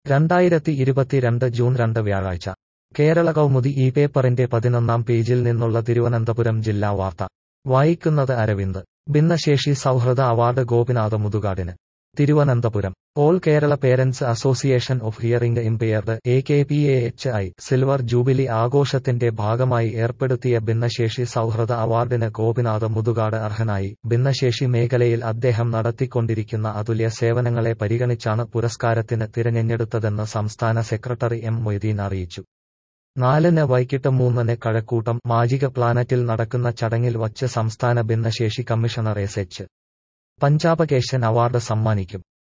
രണ്ടായിരത്തി ഇരുപത്തിരണ്ട് ജൂൺ രണ്ട് വ്യാഴാഴ്ച കേരള കൗമുദി ഈ പേപ്പറിന്റെ പതിനൊന്നാം പേജിൽ നിന്നുള്ള തിരുവനന്തപുരം ജില്ലാ വാർത്ത വായിക്കുന്നത് അരവിന്ദ് ഭിന്നശേഷി സൗഹൃദ അവാർഡ് ഗോപിനാഥ മുതുകാടിന് Thiruvananthapuram all Kerala parents association of hearing impaired A K P A H I silver jubilee ആഘോഷത്തിന്റെ ഭാഗമായി ഏർപ്പെടുത്തിയ ഭിന്നശേഷി സൗഹൃദ അവാർഡിന് ഗോപിനാഥ മുതുകാട് അർഹനായി ഭിന്നശേഷി മേഖലയിൽ അദ്ദേഹം നടത്തിക്കൊണ്ടിരിക്കുന്ന അതുല്യ സേവനങ്ങളെ പരിഗണിച്ചാണ് പുരസ്കാരത്തിന് തിരഞ്ഞെടുത്തതെന്ന് സംസ്ഥാന സെക്രട്ടറി എം മൊയ്തീൻ അറിയിച്ചു നാലിന് വൈകിട്ട് മൂന്നിന് കഴക്കൂട്ടം മാജിക പ്ലാനറ്റിൽ നടക്കുന്ന ചടങ്ങിൽ വച്ച് സംസ്ഥാന ഭിന്നശേഷി commissioner S H Panchabakesan award സമ്മാനിക്കും